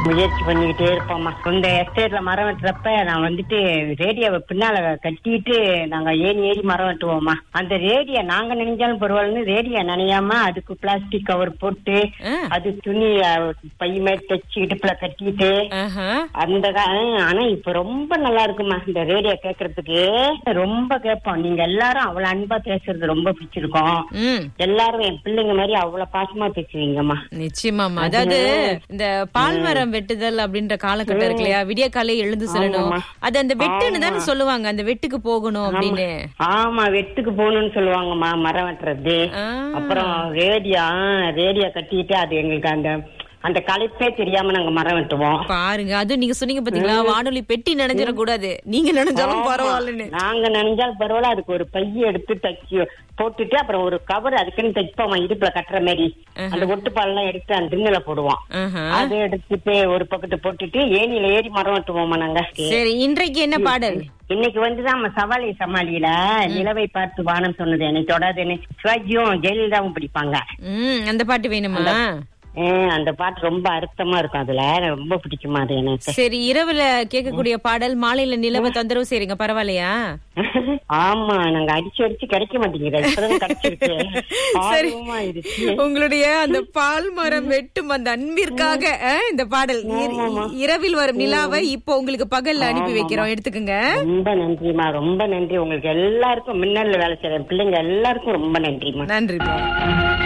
முயற்சி பண்ணிக்கிட்டே இருப்போம்மா இந்த எஸ்டேட்ல மரம் வெட்டுறப்ப நான் வந்துட்டு ரேடியோவை பின்னால கட்டிட்டு நாங்க ஏறி ஏறி மரம் வெட்டுவோம்மா அந்த ரேடியோ நாங்க நினைஞ்சாலும் பரவாயில்லன்னு ரேடியோ நனையாம அதுக்கு பிளாஸ்டிக் கவர் போட்டு ஆ. அது துணி அஹ், பை மாதிரி தச்சு இடுப்புல கட்டிட்டு ஆஹா. அந்த கா- ஆனா இப்ப ரொம்ப நல்லா இருக்குமா இந்த ரேடியோ கேக்குறதுக்கு ரொம்ப கேட்போம் நீங்க எல்லாரும் அவ்வளவு அன்பா பேசுறது ரொம்ப பிடிச்சிருக்கோம் ம் எல்லாரும் என் பிள்ளைங்க மாதிரி அவ்வளவு பாசமா பேசுவீங்கம்மா நிச்சயமாமா அதாவது இந்த பால்மரம் வெட்டுதல் அப்படின்ற காலகட்டம் இருக்கு இல்லையா விடிய காலை எழுந்து செல்லணும் ஆமாம்மா. அது அந்த வெட்டுன்னு தானே சொல்லுவாங்க அந்த வெட்டுக்கு போகணும் அப்படின்னு ஆமா வெட்டுக்கு போகணும்னு சொல்லுவாங்கம்மா மரம் வெட்டுறது ஆ. அப்புறம் ரேடியோ ரேடியோ கட்டிட்டு அது எங்களுக்கு அந்த அந்த களைப்பே தெரியாம நாங்க மரம் வெட்டுவோம் பாருங்க அது நீங்க சொன்னீங்க பாத்தீங்களா வானொலி பெட்டி நினைஞ்சிட கூடாது நீங்க நினைஞ்சாலும் ஆமா. பரவாயில்லன்னு நாங்க நினைஞ்சால் பரவாயில்ல அதுக்கு ஒரு பைய எடுத்து தச்சு போட்டுட்டு அப்புறம் ஒரு கவர் அதுக்குன்னு தைப்போம் இடுப்புல கட்டுற மாதிரி அந்த ஒட்டுப்பால் எல்லாம் எடுத்து அந்த திண்ணுல போடுவோம் ஆஹா. அதை எடுத்துட்டு ஒரு பக்கத்து போட்டுட்டு ஏணியில ஏறி மரம் வெட்டுவோமா நாங்க சரி இன்றைக்கு என்ன பாடல் இன்னைக்கு வந்துதான் நம்ம சவாலி சமாளியில நிலவை பார்த்து வானம் சொன்னது என்னை தொடாதுன்னு சிவாஜியும் ஜெயலலிதாவும் பிடிப்பாங்க ம் அந்த பாட்டு வேணுமா ஏன் அந்த பாட்டு ரொம்ப அர்த்தமா இருக்கும் அதுல ரொம்ப பிடிக்குமா அது எனக்கு சரி இரவுல கேட்கக்கூடிய பாடல் மாலையில நிலவ தொந்தரவு செய்றீங்க பரவாயில்லையா ஆமா நாங்க அடிச்சு அடிச்சு கிடைக்க மாட்டேங்குது இப்பதான் கிடைச்சிருக்கு சரி ஆர்வமா ஆயிடுச்சு உங்களுடைய அந்த பால் மரம் வெட்டும் அந்த அன்பிற்காக அஹ், இந்த பாடல் இர- இரவில் வரும் நிலாவை இப்போ உங்களுக்கு பகல்ல அனுப்பி வைக்கிறோம் எடுத்துக்கோங்க ரொம்ப நன்றிமா ரொம்ப நன்றி உங்களுக்கு எல்லாருக்கும் மின்னல்ல வேலை செய்யற பிள்ளைங்க எல்லாருக்கும் ரொம்ப நன்றிமா நன்றி